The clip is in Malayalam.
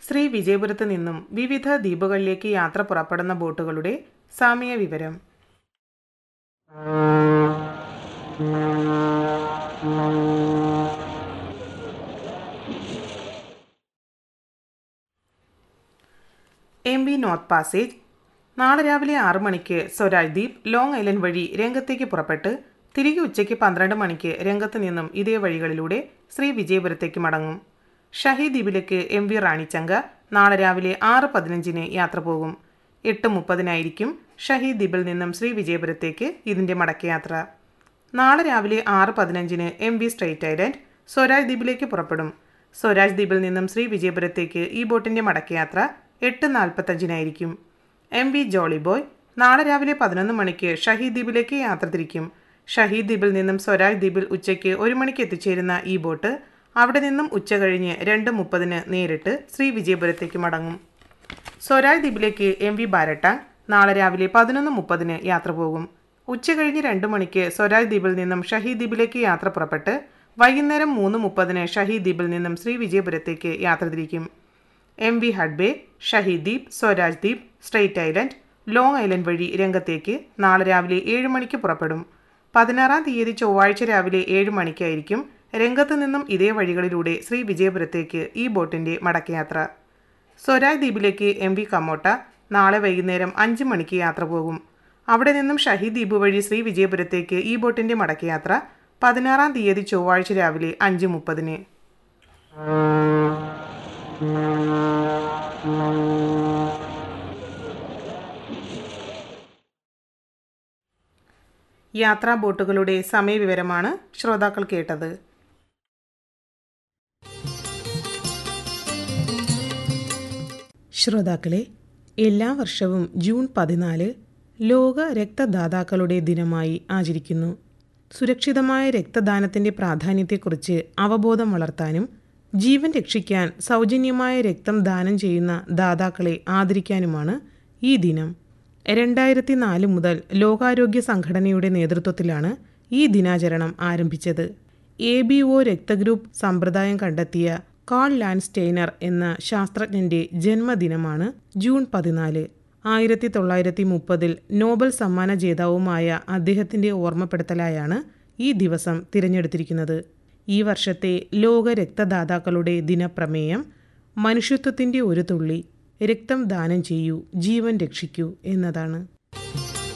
ശ്രീ വിജയപുരത്ത് നിന്നും വിവിധ ദ്വീപുകളിലേക്ക് യാത്ര പുറപ്പെടുന്ന ബോട്ടുകളുടെ സമയ വിവരം എം ബി നോർത്ത് പാസേജ് നാളെ രാവിലെ ആറ് മണിക്ക് സ്വരാജ് ദ്വീപ് ലോങ് ഐലൻഡ് വഴി രംഗത്തേക്ക് പുറപ്പെട്ട് തിരികെ ഉച്ചയ്ക്ക് പന്ത്രണ്ട് മണിക്ക് രംഗത്ത് നിന്നും ഇതേ വഴികളിലൂടെ ശ്രീ വിജയപുരത്തേക്ക് മടങ്ങും ഷഹീദ് ദ്വീപിലേക്ക് എം വി റാണിച്ചങ്ക നാളെ രാവിലെ ആറ് പതിനഞ്ചിന് യാത്ര പോകും എട്ട് മുപ്പതിനായിരിക്കും ഷഹീദ് ദ്വീപിൽ നിന്നും ശ്രീ വിജയപുരത്തേക്ക് ഇതിൻ്റെ മടക്കയാത്ര നാളെ രാവിലെ ആറ് പതിനഞ്ചിന് M V Strait Island Swaraj ദ്വീപിലേക്ക് പുറപ്പെടും സ്വരാജ് ദ്വീപിൽ നിന്നും ശ്രീ വിജയപുരത്തേക്ക് ഈ ബോട്ടിൻ്റെ മടക്കയാത്ര എട്ട് നാൽപ്പത്തഞ്ചിനായിരിക്കും എം വി ജോളി ബോയ് നാളെ രാവിലെ പതിനൊന്ന് മണിക്ക് ഷഹീദ് ദ്വീപിലേക്ക് യാത്ര തിരിക്കും ഷഹീദ് ദ്വീപിൽ നിന്നും സ്വരാജ് ദ്വീപിൽ ഉച്ചയ്ക്ക് ഒരു മണിക്ക് എത്തിച്ചേരുന്ന ഈ ബോട്ട് അവിടെ നിന്നും ഉച്ച കഴിഞ്ഞ് രണ്ട് മുപ്പതിന് നേരിട്ട് ശ്രീ വിജയപുരത്തേക്ക് മടങ്ങും സ്വരാജ് ദ്വീപിലേക്ക് എം വി ബാരട്ടാങ് നാളെ രാവിലെ പതിനൊന്ന് മുപ്പതിന് യാത്ര പോകും ഉച്ച കഴിഞ്ഞ് രണ്ട് മണിക്ക് സ്വരാജ് ദ്വീപിൽ നിന്നും ഷഹീദ് ദ്വീപിലേക്ക് യാത്ര പുറപ്പെട്ട് വൈകുന്നേരം മൂന്ന് മുപ്പതിന് ഷഹീദ് ദ്വീപിൽ നിന്നും ശ്രീ വിജയപുരത്തേക്ക് യാത്ര തിരിക്കും എം വി ഹഡ്ബേ ഷഹീദ് ദ്വീപ് സ്വരാജ് ദ്വീപ് സ്ട്രൈറ്റ് ഐലൻഡ് ലോങ് ഐലൻഡ് വഴി രംഗത്തേക്ക് നാളെ രാവിലെ ഏഴ് മണിക്ക് പുറപ്പെടും പതിനാറാം തീയതി ചൊവ്വാഴ്ച രാവിലെ ഏഴ് മണിക്കായിരിക്കും രംഗത്ത് നിന്നും ഇതേ വഴികളിലൂടെ ശ്രീ വിജയപുരത്തേക്ക് ഈ ബോട്ടിൻ്റെ മടക്കയാത്ര സ്വരാജ് ദ്വീപിലേക്ക് എം വി കമ്മോട്ട നാളെ വൈകുന്നേരം അഞ്ച് മണിക്ക് യാത്ര പോകും അവിടെ നിന്നും ഷഹീദ് ദ്വീപ് വഴി ശ്രീ വിജയപുരത്തേക്ക് ഈ ബോട്ടിൻ്റെ മടക്കയാത്ര പതിനാറാം തീയതി ചൊവ്വാഴ്ച രാവിലെ അഞ്ച് മുപ്പതിന് യാത്രാ ബോട്ടുകളുടെ സമയവിവരമാണ് ശ്രോതാക്കൾ കേട്ടത് ശ്രോതാക്കളെ എല്ലാ വർഷവും ജൂൺ പതിനാല് ലോക രക്തദാതാക്കളുടെ ദിനമായി ആചരിക്കുന്നു സുരക്ഷിതമായ രക്തദാനത്തിൻ്റെ പ്രാധാന്യത്തെക്കുറിച്ച് അവബോധം വളർത്താനും ജീവൻ രക്ഷിക്കാൻ സൗജന്യമായ രക്തം ദാനം ചെയ്യുന്ന ദാതാക്കളെ ആദരിക്കാനുമാണ് ഈ ദിനം രണ്ടായിരത്തി നാല് മുതൽ ലോകാരോഗ്യ സംഘടനയുടെ നേതൃത്വത്തിലാണ് ഈ ദിനാചരണം ആരംഭിച്ചത് എ ബി ഒ രക്തഗ്രൂപ്പ് സമ്പ്രദായം കണ്ടെത്തിയ കാൾ ലാൻസ്റ്റെയ്നർ എന്ന ശാസ്ത്രജ്ഞന്റെ ജന്മദിനമാണ് ജൂൺ പതിനാല് ആയിരത്തി തൊള്ളായിരത്തി മുപ്പതിൽ നോബൽ സമ്മാന ജേതാവുമായ അദ്ദേഹത്തിന്റെ ഓർമ്മപ്പെടുത്തലായാണ് ഈ ദിവസം തിരഞ്ഞെടുത്തിരിക്കുന്നത് ഈ വർഷത്തെ ലോക രക്തദാതാക്കളുടെ ദിനപ്രമേയം മനുഷ്യത്വത്തിന്റെ ഒരു തുള്ളി രക്തം ദാനം ചെയ്യൂ ജീവൻ രക്ഷിക്കൂ എന്നതാണ്